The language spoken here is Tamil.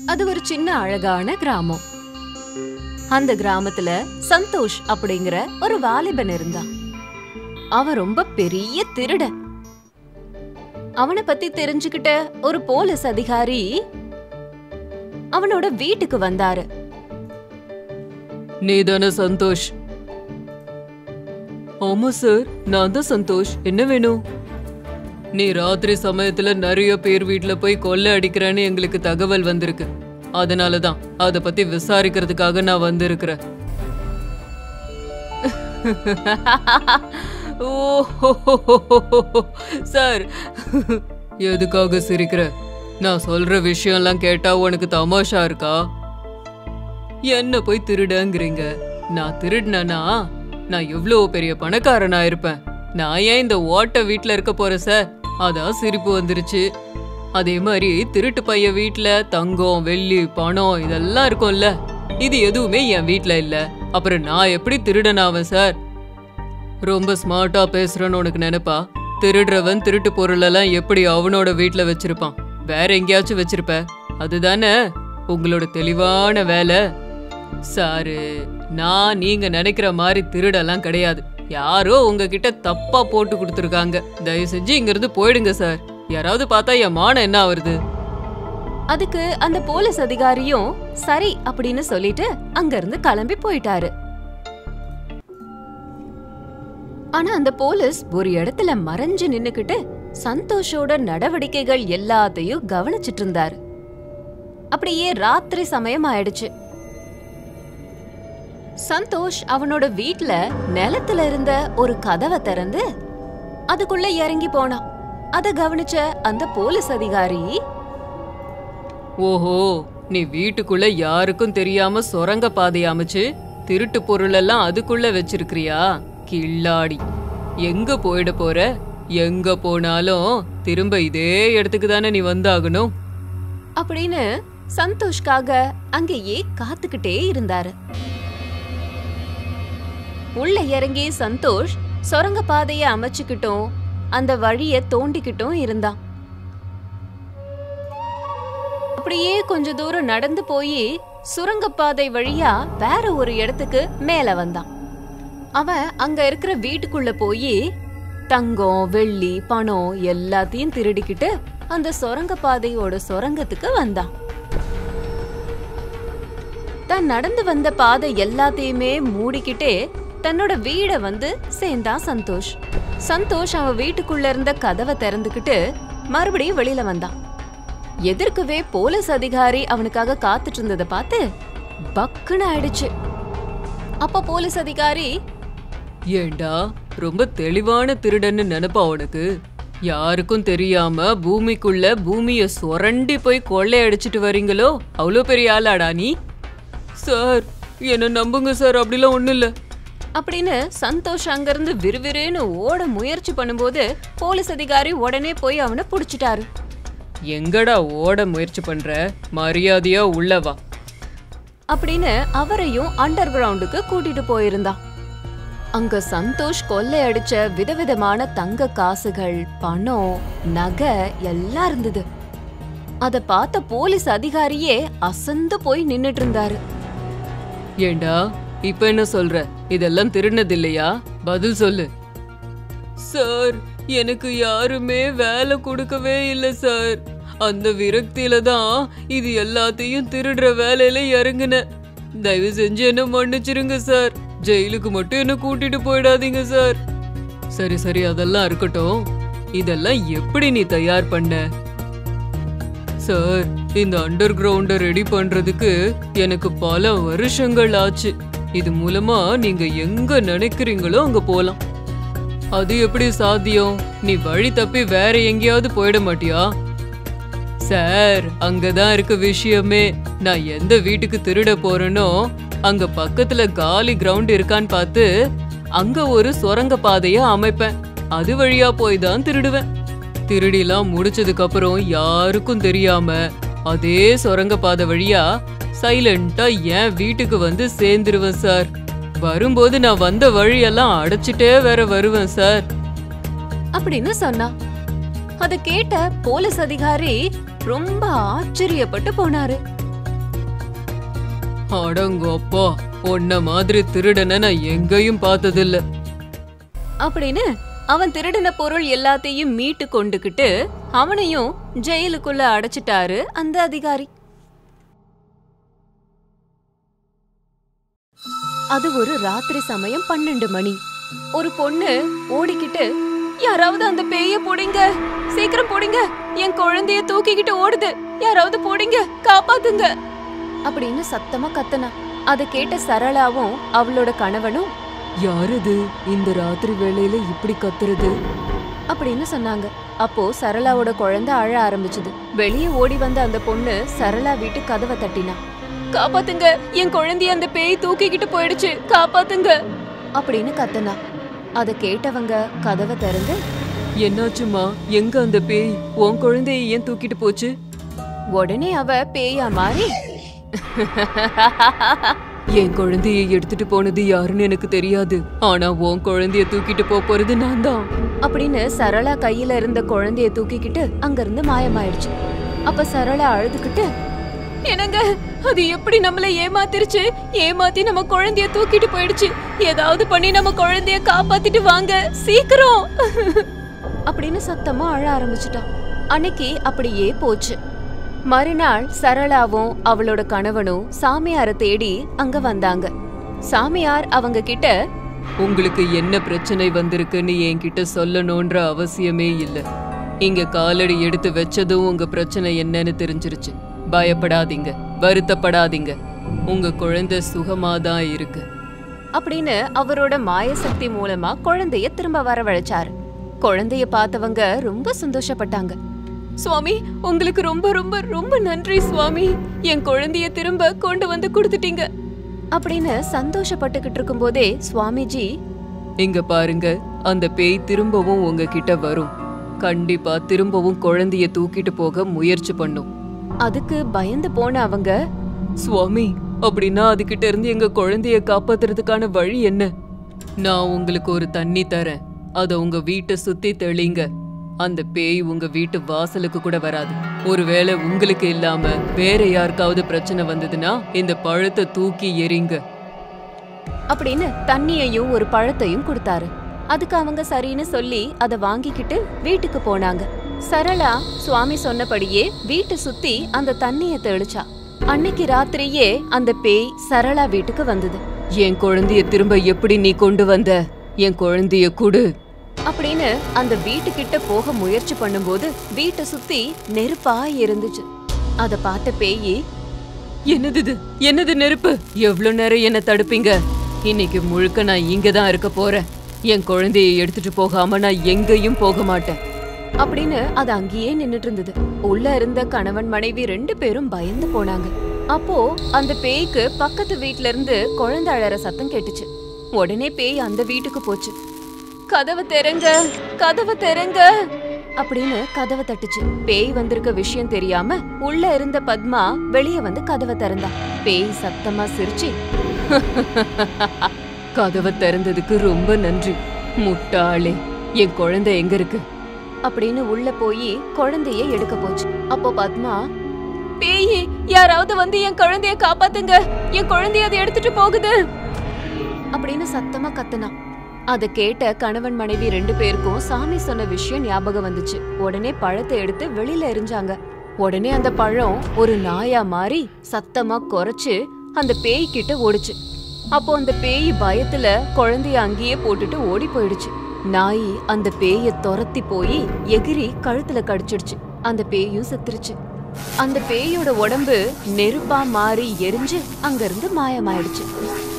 அது ஒரு சின்ன அழகான கிராமம் அந்த கிராமத்துல சந்தோஷ் அப்படிங்கிற ஒரு வாலிபன் இருந்தான் அவன் ரொம்ப பெரிய திருடன் அவனை பத்தி தெரிஞ்சுக்கிட்ட ஒரு போலீஸ் அதிகாரி அவனோட வீட்டுக்கு வந்தாரு நீதானே சந்தோஷ் ஆமா சார் நான் தான் சந்தோஷ் என்ன வேணும் நீ ராத்திரி சமயத்துல நிறைய பேர் வீட்ல போய் கொள்ளை அடிக்கிறேன்னு எங்களுக்கு தகவல் வந்திருக்கு அதனால தான் அதை பத்தி விசாரிக்கிறதுக்காக நான் வந்திருக்கிறேன் ஓ சார் எதுக்காக சிரிக்கிற நான் சொல்ற விஷயம்லாம் கேட்டா உனக்கு தமாஷா இருக்கா என்ன போய் திருடங்கிறீங்க நான் திருடினா நான் எவ்வளோ பெரிய பணக்காரனா இருப்பேன் நான் ஏன் இந்த ஓட்ட வீட்ல இருக்க போறேன் சார் அதான் சிரிப்பு வந்துருச்சு அதே மாதிரி திருட்டு பைய வீட்ல தங்கம் வெள்ளி பணம் இதெல்லாம் இருக்கும்ல இது எதுவுமே என் வீட்ல இல்ல அப்புறம் நான் எப்படி திருடனாவேன் சார் ரொம்ப ஸ்மார்ட்டா பேசுறேன்னு உனக்கு நினைப்பா திருடுறவன் திருட்டு பொருளெல்லாம் எப்படி அவனோட வீட்ல வச்சிருப்பான் வேற எங்கேயாச்சும் வச்சிருப்ப அதுதானே உங்களோட தெளிவான வேலை சாரு நான் நீங்க நினைக்கிற மாதிரி திருடெல்லாம் கிடையாது யாரோ உங்ககிட்ட தப்பா போட்டு கொடுத்துருக்காங்க தயவு செஞ்சு இங்க இருந்து போயிடுங்க சார் யாராவது பார்த்தா என் மானம் என்ன ஆவருது அதுக்கு அந்த போலீஸ் அதிகாரியும் சரி அப்படின்னு சொல்லிட்டு அங்க இருந்து கிளம்பி போயிட்டாரு ஆனா அந்த போலீஸ் ஒரு இடத்துல மறைஞ்சு நின்னுக்கிட்டு சந்தோஷோட நடவடிக்கைகள் எல்லாத்தையும் கவனிச்சிட்டு இருந்தாரு அப்படியே ராத்திரி சமயம் ஆயிடுச்சு சந்தோஷ் அவனோட வீட்ல நிலத்துல இருந்த ஒரு கதவை திறந்து அதுக்குள்ள இறங்கி போனான் அத கவனிச்ச அந்த போலீஸ் அதிகாரி ஓஹோ நீ வீட்டுக்குள்ள யாருக்கும் தெரியாம சுரங்க பாதை அமைச்சு திருட்டு பொருள் எல்லாம் அதுக்குள்ள வச்சிருக்கிறியா கில்லாடி எங்க போயிட போற எங்க போனாலும் திரும்ப இதே இடத்துக்கு தானே நீ வந்தாகணும் அப்படின்னு சந்தோஷ்காக அங்கேயே காத்துக்கிட்டே இருந்தாரு உள்ள இறங்கி சந்தோஷ் சுரங்க பாதைய அமைச்சுக்கிட்டும் அந்த வழிய தோண்டிக்கிட்டும் இருந்தான் அப்படியே கொஞ்ச தூரம் நடந்து போய் சுரங்கப்பாதை வழியா வேற ஒரு இடத்துக்கு மேல வந்தான் அவன் அங்க இருக்கிற வீட்டுக்குள்ள போய் தங்கம் வெள்ளி பணம் எல்லாத்தையும் திருடிக்கிட்டு அந்த சுரங்க பாதையோட சுரங்கத்துக்கு வந்தான் தான் நடந்து வந்த பாதை எல்லாத்தையுமே மூடிக்கிட்டே தன்னோட வீட வந்து சேர்ந்தான் சந்தோஷ் சந்தோஷ் அவன் வீட்டுக்குள்ள இருந்த கதவை திறந்துக்கிட்டு மறுபடியும் வெளியில வந்தான் எதிர்க்கவே போலீஸ் அதிகாரி அவனுக்காக காத்துட்டு இருந்ததை பார்த்து பக்குன்னு ஆயிடுச்சு அப்ப போலீஸ் அதிகாரி ஏண்டா ரொம்ப தெளிவான திருடன்னு நினைப்பா உனக்கு யாருக்கும் தெரியாம பூமிக்குள்ள பூமிய சுரண்டி போய் கொள்ளையடிச்சிட்டு வரீங்களோ அவ்வளோ பெரிய ஆளாடா நீ சார் என்ன நம்புங்க சார் அப்படிலாம் ஒண்ணும் இல்ல அப்படின்னு சந்தோஷ் அங்கிருந்து விறுவிறுன்னு ஓட முயற்சி பண்ணும்போது போலீஸ் அதிகாரி உடனே போய் அவனை புடிச்சிட்டாரு எங்கடா ஓட முயற்சி பண்ற மரியாதையா உள்ள வா அப்படின்னு அவரையும் அண்டர் கிரவுண்டுக்கு கூட்டிட்டு போயிருந்தான் அங்க சந்தோஷ் கொள்ளையடிச்ச விதவிதமான தங்க காசுகள் பணம் நகை எல்லாம் இருந்தது அத பார்த்த போலீஸ் அதிகாரியே அசந்து போய் நின்னுட்டு இருந்தாரு ஏண்டா இப்ப என்ன சொல்ற இதெல்லாம் திருடினது இல்லையா பதில் சொல்லு சார் எனக்கு யாருமே வேலை கொடுக்கவே இல்லை சார் அந்த விரக்தியில தான் இது எல்லாத்தையும் திருடுற வேலையில இறங்குனேன் தயவு செஞ்சு என்ன மன்னிச்சிருங்க சார் ஜெயிலுக்கு மட்டும் என்ன கூட்டிட்டு போயிடாதீங்க சார் சரி சரி அதெல்லாம் இருக்கட்டும் இதெல்லாம் எப்படி நீ தயார் பண்ண சார் இந்த அண்டர் கிரவுண்ட ரெடி பண்றதுக்கு எனக்கு பல வருஷங்கள் ஆச்சு இது மூலமா நீங்க எங்க நினைக்கிறீங்களோ அங்க போலாம் அது எப்படி சாத்தியம் நீ வழி தப்பி வேற எங்கேயாவது போயிட மாட்டியா சார் அங்கதான் இருக்கு விஷயமே நான் எந்த வீட்டுக்கு திருட போறேனோ அங்க பக்கத்துல காலி கிரவுண்ட் இருக்கான்னு பார்த்து அங்க ஒரு சுரங்க பாதைய அமைப்பேன் அது வழியா போய் தான் திருடுவேன் திருடிலாம் முடிச்சதுக்கு அப்புறம் யாருக்கும் தெரியாம அதே சுரங்க பாதை வழியா சைலண்டா என் வீட்டுக்கு வந்து சேர்ந்துருவேன் சார் வரும்போது நான் வந்த வழியெல்லாம் அடைச்சிட்டே வேற வருவேன் சார் அப்படின்னு சொன்னான் அத கேட்ட போலீஸ் அதிகாரி ரொம்ப ஆச்சரியப்பட்டு போனாரு அடங்கப்பா உன்ன மாதிரி திருடனை நான் எங்கேயும் பார்த்ததில்ல அப்படின்னு அவன் திருடின பொருள் எல்லாத்தையும் மீட்டு கொண்டுகிட்டு அவனையும் ஜெயிலுக்குள்ள அடைச்சிட்டாரு அந்த அதிகாரி அது ஒரு ராத்திரி சமயம் பன்னெண்டு மணி ஒரு பொண்ணு ஓடிக்கிட்டு யாராவது அந்த பேய போடிங்க சீக்கிரம் போடிங்க என் குழந்தைய தூக்கிக்கிட்டு ஓடுது யாராவது போடிங்க காப்பாத்துங்க அப்படின்னு சத்தமா கத்துனா அதை கேட்ட சரளாவும் அவளோட கணவனும் யார் இது இந்த ராத்திரி வேளையில இப்படி கத்துறது அப்படின்னு சொன்னாங்க அப்போ சரளாவோட குழந்தை அழ ஆரம்பிச்சது வெளியே ஓடி வந்த அந்த பொண்ணு சரளா வீட்டு கதவை தட்டினா காப்பாத்துங்க என் குழந்தைய அந்த பேய் தூக்கிக்கிட்டு போயிடுச்சு காப்பாத்துங்க அப்படின்னு கத்துனா அத கேட்டவங்க கதவை திறந்து என்னாச்சுமா எங்க அந்த பேய் உன் குழந்தைய ஏன் தூக்கிட்டு போச்சு உடனே அவ பேயா மாறி என் குழந்தைய எடுத்துட்டு போனது யாருன்னு எனக்கு தெரியாது ஆனா உன் குழந்தைய தூக்கிட்டு போப் போறது நான் தான் அப்படின்னு சரளா கையில இருந்த குழந்தைய தூக்கிக்கிட்டு அங்கிருந்து மாயமாயிடுச்சு அப்ப சரளா அழுதுகிட்டு என்னங்க அது எப்படி நம்மள ஏமாத்திருச்சு ஏமாத்தி நம்ம குழந்தைய தூக்கிட்டு போயிடுச்சு ஏதாவது பண்ணி நம்ம குழந்தைய காப்பாத்திட்டு வாங்க சீக்கிரம் அப்படின்னு சத்தமா அழ ஆரம்பிச்சிட்டான் அன்னைக்கு அப்படியே போச்சு மறுநாள் சரளாவும் அவளோட கணவனும் சாமியாரை தேடி அங்க வந்தாங்க சாமியார் அவங்க கிட்ட உங்களுக்கு என்ன பிரச்சனை வந்திருக்குன்னு என்கிட்ட சொல்லணும்ன்ற அவசியமே இல்ல இங்க காலடி எடுத்து வச்சதும் உங்க பிரச்சனை என்னன்னு தெரிஞ்சிருச்சு பயப்படாதீங்க வருத்தப்படாதீங்க உங்க குழந்தை சுகமாதான் இருக்கு அப்படின்னு அவரோட மாயசக்தி மூலமா குழந்தைய திரும்ப வரவழைச்சாரு குழந்தைய பார்த்தவங்க ரொம்ப சந்தோஷப்பட்டாங்க சுவாமி உங்களுக்கு ரொம்ப ரொம்ப ரொம்ப நன்றி சுவாமி என் குழந்தைய திரும்ப கொண்டு வந்து கொடுத்துட்டீங்க அப்படின்னு சந்தோஷப்பட்டுக்கிட்டு இருக்கும்போதே சுவாமிஜி இங்க பாருங்க அந்த பேய் திரும்பவும் உங்ககிட்ட வரும் கண்டிப்பா திரும்பவும் குழந்தைய தூக்கிட்டு போக முயற்சி பண்ணும் அதுக்கு பயந்து போன அவங்க சுவாமி அப்படின்னா அதுகிட்ட இருந்து எங்க குழந்தைய காப்பாத்துறதுக்கான வழி என்ன நான் உங்களுக்கு ஒரு தண்ணி தரேன் அத உங்க வீட்டை சுத்தி தெளிங்க அந்த பேய் உங்க வீட்டு வாசலுக்கு கூட வராது ஒருவேளை உங்களுக்கு இல்லாம வேற யாருக்காவது பிரச்சனை வந்ததுன்னா இந்த பழத்தை தூக்கி எறிங்க அப்படின்னு தண்ணியையும் ஒரு பழத்தையும் கொடுத்தாரு அதுக்கு அவங்க சரின்னு சொல்லி அதை வாங்கிக்கிட்டு வீட்டுக்கு போனாங்க சரளா சுவாமி சொன்னபடியே வீட்டை சுத்தி அந்த தண்ணிய தெளிச்சா அன்னைக்கு ராத்திரியே அந்த பேய் சரளா வீட்டுக்கு வந்தது என் குழந்தைய திரும்ப எப்படி நீ கொண்டு வந்த என் குழந்தைய குடு அப்படின்னு அந்த வீட்டுக்கிட்ட போக முயற்சி பண்ணும்போது வீட்டை சுத்தி நெருப்பா இருந்துச்சு அத பார்த்த பேயி என்னது இது என்னது நெருப்பு எவ்வளவு நேரம் என்ன தடுப்பீங்க இன்னைக்கு முழுக்க நான் இங்க தான் இருக்க போறேன் என் குழந்தையை எடுத்துட்டு போகாம நான் எங்கேயும் போக மாட்டேன் அப்படின்னு அது அங்கேயே நின்னுட்டு இருந்தது உள்ள இருந்த கணவன் மனைவி ரெண்டு பேரும் பயந்து போனாங்க அப்போ அந்த பேய்க்கு பக்கத்து வீட்ல இருந்து குழந்தை அழற சத்தம் கேட்டுச்சு உடனே பேய் அந்த வீட்டுக்கு போச்சு கதவை தெறங்க கதவை தெறங்க அப்படின்னு கதவை தட்டுச்சு பேய் வந்திருக்க விஷயம் தெரியாம உள்ள இருந்த பத்மா வெளிய வந்து கதவை திறந்தா பேய் சத்தமா சிரிச்சு கதவை திறந்ததுக்கு ரொம்ப நன்றி முட்டாளே என் குழந்தை எங்க இருக்கு அப்படின்னு உள்ள போய் குழந்தைய எடுக்க போச்சு அப்போ பத்மா பேயி யாராவது வந்து என் குழந்தைய காப்பாத்துங்க என் குழந்தைய அதை எடுத்துட்டு போகுது அப்படின்னு சத்தமா கத்துனா அத கேட்ட கணவன் மனைவி ரெண்டு பேருக்கும் சாமி சொன்ன விஷயம் ஞாபகம் வந்துச்சு உடனே பழத்தை எடுத்து வெளியில எரிஞ்சாங்க உடனே அந்த பழம் ஒரு நாயா மாறி சத்தமா குறைச்சு அந்த பேய் கிட்ட ஓடுச்சு அப்போ அந்த பேய் பயத்துல குழந்தைய அங்கேயே போட்டுட்டு ஓடி போயிடுச்சு நாய் அந்த பேய துரத்தி போய் எகிரி கழுத்துல கடிச்சிடுச்சு அந்த பேயும் செத்துருச்சு அந்த பேயோட உடம்பு நெருப்பா மாறி எரிஞ்சு அங்கிருந்து மாயமாயிடுச்சு